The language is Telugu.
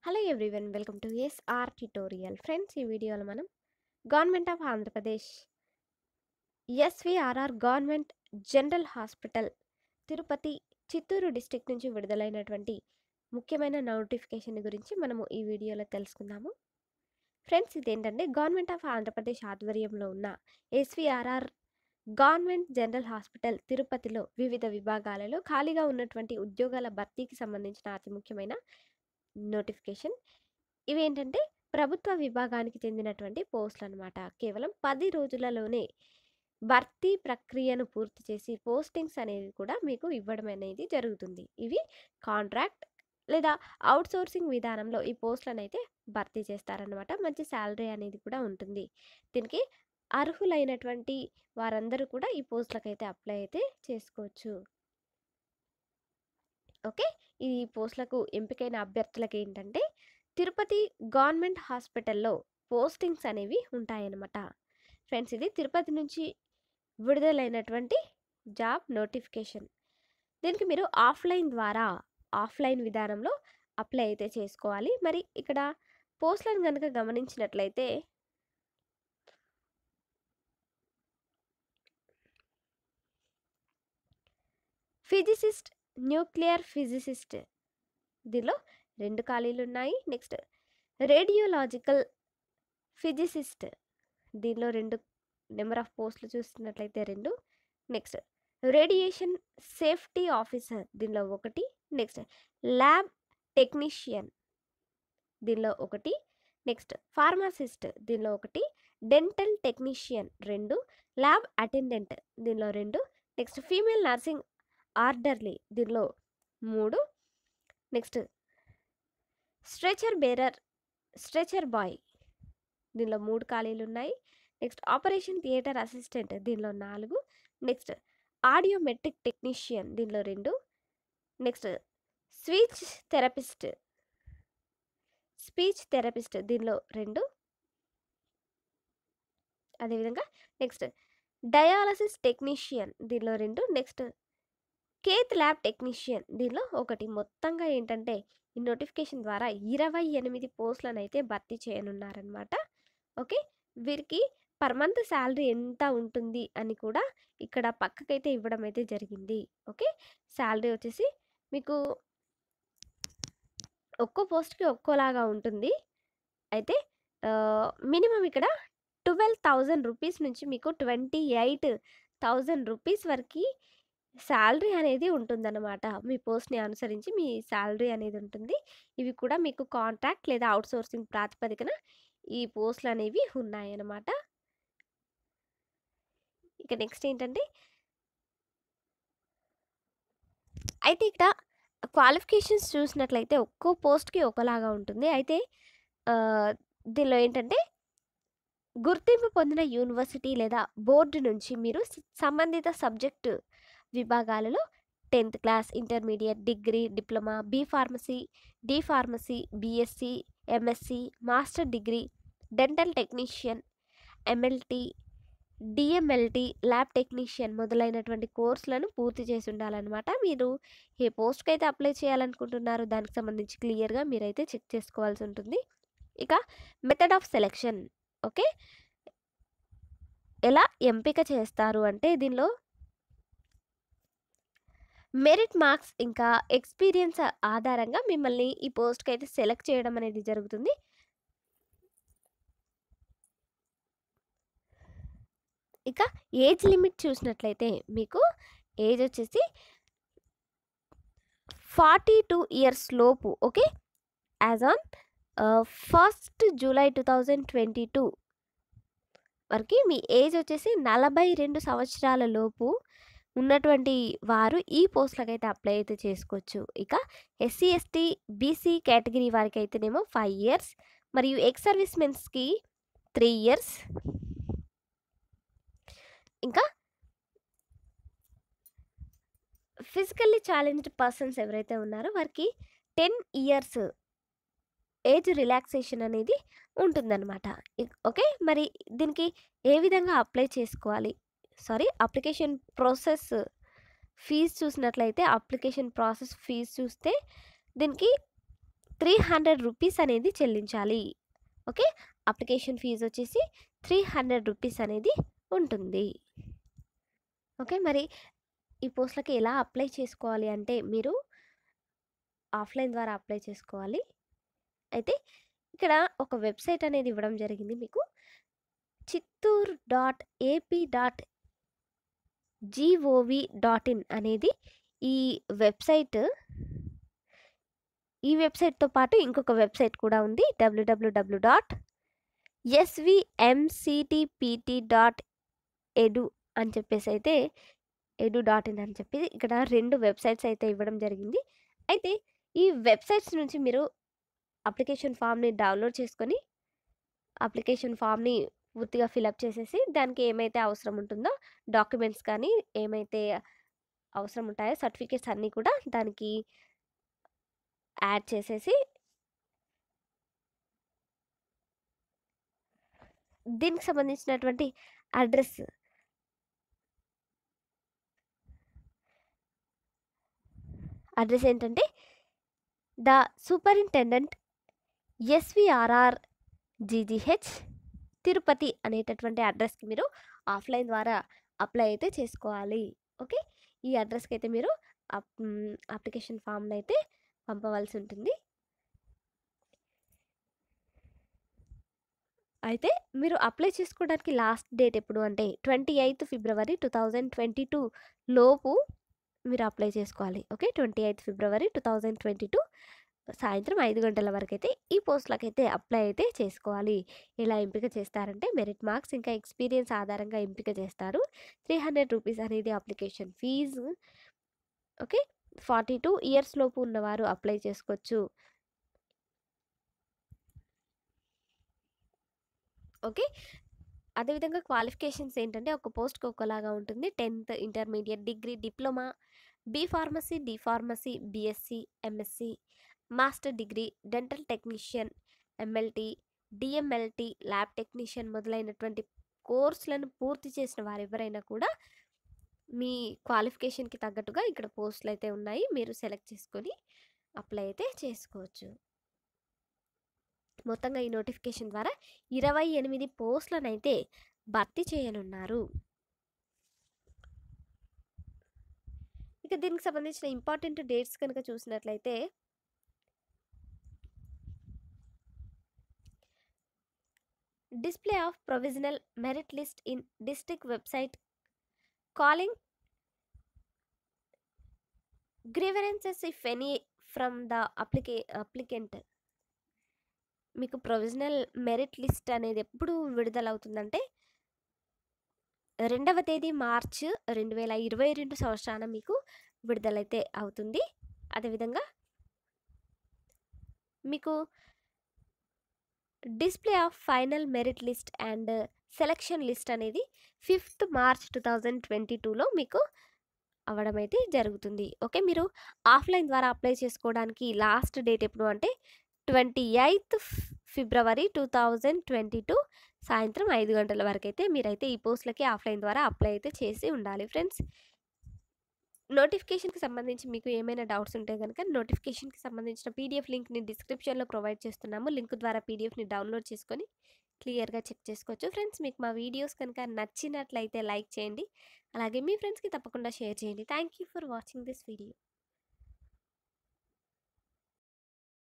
hello everyone welcome to SR tutorial friends ఈ వీడియోలో మనం government of Andhra Pradesh SVRR government general hospital Tirupati Chittoor district నుంచి విడుదలైనటువంటి ముఖ్యమైన నోటిఫికేషన్ గురించి మనము ఈ వీడియోలో తెలుసుకుందాము ఫ్రెండ్స్ ఇదేంటంటే గవర్నమెంట్ ఆఫ్ ఆంధ్రప్రదేశ్ ఆధ్వర్యంలో ఉన్న ఎస్విఆర్ఆర్ గవర్నమెంట్ జనరల్ హాస్పిటల్ తిరుపతిలో వివిధ విభాగాలలో ఖాళీగా ఉన్నటువంటి ఉద్యోగాల భర్తీకి సంబంధించిన అతి ముఖ్యమైన నోటిఫికేషన్ ఇవేంటంటే ప్రభుత్వ విభాగానికి చెందినటువంటి పోస్టులు అనమాట కేవలం పది రోజులలోనే భర్తీ ప్రక్రియను పూర్తి చేసి పోస్టింగ్స్ అనేది కూడా మీకు ఇవ్వడం అనేది జరుగుతుంది ఇవి కాంట్రాక్ట్ లేదా అవుట్సోర్సింగ్ విధానంలో ఈ పోస్టులను అయితే భర్తీ చేస్తారనమాట మంచి శాలరీ అనేది కూడా ఉంటుంది దీనికి అర్హులైనటువంటి వారందరూ కూడా ఈ పోస్టులకు అయితే అప్లై అయితే చేసుకోవచ్చు ఓకే ఈ పోస్టులకు ఎంపికైన అభ్యర్థులకు ఏంటంటే తిరుపతి గవర్నమెంట్ హాస్పిటల్లో పోస్టింగ్స్ అనేవి ఉంటాయన్నమాట ఫ్రెండ్స్ ఇది తిరుపతి నుంచి విడుదలైనటువంటి జాబ్ నోటిఫికేషన్ దీనికి మీరు ఆఫ్లైన్ ద్వారా ఆఫ్లైన్ విధానంలో అప్లై అయితే చేసుకోవాలి మరి ఇక్కడ పోస్టులను కనుక గమనించినట్లయితే ఫిజిసిస్ట్ న్యూక్లియర్ ఫిజిసిస్ట్ దీనిలో రెండు ఖాళీలు ఉన్నాయి నెక్స్ట్ రేడియోలాజికల్ ఫిజిసిస్ట్ దీనిలో రెండు నెంబర్ ఆఫ్ పోస్టులు చూస్తున్నట్లయితే రెండు నెక్స్ట్ రేడియేషన్ సేఫ్టీ ఆఫీసర్ దీనిలో ఒకటి నెక్స్ట్ ల్యాబ్ టెక్నీషియన్ దీనిలో ఒకటి నెక్స్ట్ ఫార్మసిస్ట్ దీనిలో ఒకటి డెంటల్ టెక్నీషియన్ రెండు ల్యాబ్ అటెండెంట్ దీనిలో రెండు నెక్స్ట్ ఫీమేల్ నర్సింగ్ ఆర్డర్లీ దీనిలో మూడు next stretcher bearer stretcher boy దీనిలో మూడు ఖాళీలు ఉన్నాయి నెక్స్ట్ ఆపరేషన్ థియేటర్ అసిస్టెంట్ దీనిలో నాలుగు నెక్స్ట్ ఆడియోమెట్రిక్ టెక్నీషియన్ దీనిలో రెండు next speech therapist speech therapist దీనిలో రెండు అదేవిధంగా నెక్స్ట్ డయాలసిస్ టెక్నీషియన్ దీనిలో రెండు నెక్స్ట్ కేత్ ల్యాబ్ టెక్నీషియన్ దీనిలో ఒకటి మొత్తంగా ఏంటంటే ఈ నోటిఫికేషన్ ద్వారా ఇరవై ఎనిమిది పోస్టులను అయితే భర్తీ చేయనున్నారనమాట ఓకే వీరికి పర్ మంత్ శాలరీ ఎంత ఉంటుంది అని కూడా ఇక్కడ పక్కకైతే ఇవ్వడం అయితే జరిగింది ఓకే శాలరీ వచ్చేసి మీకు ఒక్కో పోస్ట్కి ఒక్కోలాగా ఉంటుంది అయితే మినిమం ఇక్కడ ట్వెల్వ్ థౌజండ్ రూపీస్ నుంచి మీకు ట్వంటీ ఎయిట్ థౌజండ్ రూపీస్ వరకు శాలరీ అనేది ఉంటుందన్నమాట మీ పోస్ట్ని అనుసరించి మీ శాలరీ అనేది ఉంటుంది ఇవి కూడా మీకు కాంట్రాక్ట్ లేదా అవుట్సోర్సింగ్ ప్రాతిపదికన ఈ పోస్టులు అనేవి ఉన్నాయన్నమాట ఇక నెక్స్ట్ ఏంటంటే అయితే ఇక్కడ క్వాలిఫికేషన్స్ చూసినట్లయితే ఒక్కో పోస్ట్కి ఒకలాగా ఉంటుంది అయితే దీనిలో ఏంటంటే గుర్తింపు పొందిన యూనివర్సిటీ లేదా బోర్డు నుంచి మీరు సంబంధిత సబ్జెక్టు విభాగాలలో tenth class intermediate degree diploma B pharmacy D pharmacy BSc MSc master degree dental technician MLT DMLT lab technician మొదలైనటువంటి కోర్సులను పూర్తి చేసి ఉండాలన్నమాట మీరు ఏ పోస్ట్కి అయితే అప్లై చేయాలనుకుంటున్నారో దానికి సంబంధించి క్లియర్గా మీరైతే చెక్ చేసుకోవాల్సి ఉంటుంది ఇక మెథడ్ ఆఫ్ సెలెక్షన్ ఓకే ఎలా ఎంపిక చేస్తారు అంటే దీనిలో మెరిట్ మార్క్స్ ఇంకా ఎక్స్పీరియన్స్ ఆధారంగా మిమ్మల్ని ఈ పోస్ట్కి అయితే సెలెక్ట్ చేయడం అనేది జరుగుతుంది ఇక ఏజ్ లిమిట్ చూసినట్లయితే మీకు ఏజ్ వచ్చేసి ఫార్టీ టూ ఇయర్స్ లోపు okay as on first July two thousand twenty two వరకు మీ ఏజ్ వచ్చేసి నలభై రెండు సంవత్సరాల లోపు ఉన్నటువంటి వారు ఈ పోస్టులకు అయితే అప్లై అయితే చేసుకోవచ్చు ఇక ఎస్సీ ఎస్టీ బీసీ కేటగిరీ వారికి అయితేనేమో ఫైవ్ ఇయర్స్ మరియు ఎక్స్ సర్వీస్ మెన్స్కి త్రీ ఇయర్స్ ఇంకా ఫిజికల్లీ ఛాలెంజ్డ్ పర్సన్స్ ఎవరైతే ఉన్నారో వారికి టెన్ ఇయర్స్ ఏజ్ రిలాక్సేషన్ అనేది ఉంటుందన్నమాట ఓకే మరి దీనికి ఏ విధంగా అప్లై చేసుకోవాలి సారీ అప్లికేషన్ ప్రాసెస్ ఫీజు చూసినట్లయితే అప్లికేషన్ ప్రాసెస్ ఫీజు చూస్తే దీనికి త్రీ హండ్రెడ్ రూపీస్ అనేది చెల్లించాలి ఓకే అప్లికేషన్ ఫీజు వచ్చేసి త్రీ హండ్రెడ్ రూపీస్ అనేది ఉంటుంది ఓకే మరి ఈ పోస్టులకి ఎలా అప్లై చేసుకోవాలి అంటే మీరు ఆఫ్లైన్ ద్వారా అప్లై చేసుకోవాలి అయితే ఇక్కడ ఒక వెబ్సైట్ అనేది ఇవ్వడం జరిగింది మీకు Chittoor dot AP dot gov dot in అనేది ఈ వెబ్సైట్ ఈ వెబ్సైట్తో పాటు ఇంకొక వెబ్సైట్ కూడా ఉంది డబ్ల్యూడబ్ల్యూడబ్ల్యూ డాట్ ఎస్విఎంసిటిపిటి డాట్ ఎడు అని చెప్పేసి అయితే ఎడు డాట్ ఇన్ అని చెప్పి ఇక్కడ రెండు వెబ్సైట్స్ అయితే ఇవ్వడం జరిగింది అయితే ఈ వెబ్సైట్స్ నుంచి మీరు అప్లికేషన్ ఫామ్ని డౌన్లోడ్ చేసుకొని అప్లికేషన్ ఫామ్ని పూర్తిగా ఫిలప్ చేసేసి దానికి ఏమైతే అవసరం ఉంటుందో డాక్యుమెంట్స్ కానీ ఏమైతే అవసరం ఉంటాయో సర్టిఫికేట్స్ అన్నీ కూడా దానికి యాడ్ చేసేసి దీనికి సంబంధించినటువంటి అడ్రస్ అడ్రస్ ఏంటంటే the superintendent SVRR GGH Tirupati అనేటటువంటి అడ్రస్కి మీరు ఆఫ్లైన్ ద్వారా అప్లై అయితే చేసుకోవాలి ఓకే ఈ అడ్రస్కి అయితే మీరు అప్లికేషన్ ఫామ్ని అయితే పంపవలసి ఉంటుంది అయితే మీరు అప్లై చేసుకోవడానికి లాస్ట్ డేట్ ఎప్పుడు అంటే twenty eighth February two thousand twenty two లోపు మీరు అప్లై చేసుకోవాలి okay twenty eighth February two thousand twenty two సాయంత్రం ఐదు గంటల వరకు అయితే ఈ పోస్టులకు అయితే అప్లై అయితే చేసుకోవాలి ఎలా ఎంపిక చేస్తారంటే మెరిట్ మార్క్స్ ఇంకా ఎక్స్పీరియన్స్ ఆధారంగా ఎంపిక చేస్తారు త్రీ హండ్రెడ్ రూపీస్ అనేది application fee okay forty two years లోపు ఉన్నవారు అప్లై చేసుకోవచ్చు ఓకే అదేవిధంగా క్వాలిఫికేషన్స్ ఏంటంటే ఒక పోస్ట్కి ఒకలాగా ఉంటుంది tenth intermediate degree diploma B pharmacy D pharmacy BSc MSc master degree dental technician MLT DMLT lab technician మొదలైనటువంటి కోర్సులను పూర్తి చేసిన వారు ఎవరైనా కూడా మీ క్వాలిఫికేషన్కి తగ్గట్టుగా ఇక్కడ పోస్టులు అయితే ఉన్నాయి మీరు సెలెక్ట్ చేసుకొని అప్లై అయితే చేసుకోవచ్చు మొత్తంగా ఈ నోటిఫికేషన్ ద్వారా ఇరవై ఎనిమిది పోస్టులను అయితే భర్తీ చేయనున్నారు ఇక దీనికి సంబంధించిన ఇంపార్టెంట్ డేట్స్ కనుక చూసినట్లయితే display of provisional merit list in district website calling grievances if any from the applica applicant మీకు ప్రొవిజనల్ మెరిట్ లిస్ట్ అనేది ఎప్పుడు విడుదలవుతుందంటే రెండవ తేదీ మార్చ్ రెండు వేల ఇరవై రెండు సంవత్సరాన మీకు విడుదలైతే అవుతుంది అదేవిధంగా మీకు display of final merit list and selection list అనేది fifth March two thousand twenty టూలో మీకు అవ్వడం అయితే జరుగుతుంది ఓకే మీరు ఆఫ్లైన్ ద్వారా అప్లై చేసుకోవడానికి లాస్ట్ డేట్ ఎప్పుడు అంటే twenty eighth February two thousand twenty two సాయంత్రం ఐదు గంటల వరకు అయితే మీరైతే ఈ పోస్టులకి ఆఫ్లైన్ ద్వారా అప్లై అయితే చేసి ఉండాలి ఫ్రెండ్స్ నోటిఫికేషన్కి సంబంధించి మీకు ఏమైనా డౌట్స్ ఉంటే కనుక నోటిఫికేషన్కి సంబంధించిన పీడిఎఫ్ లింక్ని డిస్క్రిప్షన్లో ప్రొవైడ్ చేస్తున్నాము లింక్ ద్వారా పీడిఎఫ్ని డౌన్లోడ్ చేసుకొని క్లియర్గా చెక్ చేసుకోవచ్చు ఫ్రెండ్స్ మీకు మా వీడియోస్ కనుక నచ్చినట్లయితే లైక్ చేయండి అలాగే మీ ఫ్రెండ్స్కి తప్పకుండా షేర్ చేయండి thank you for watching this video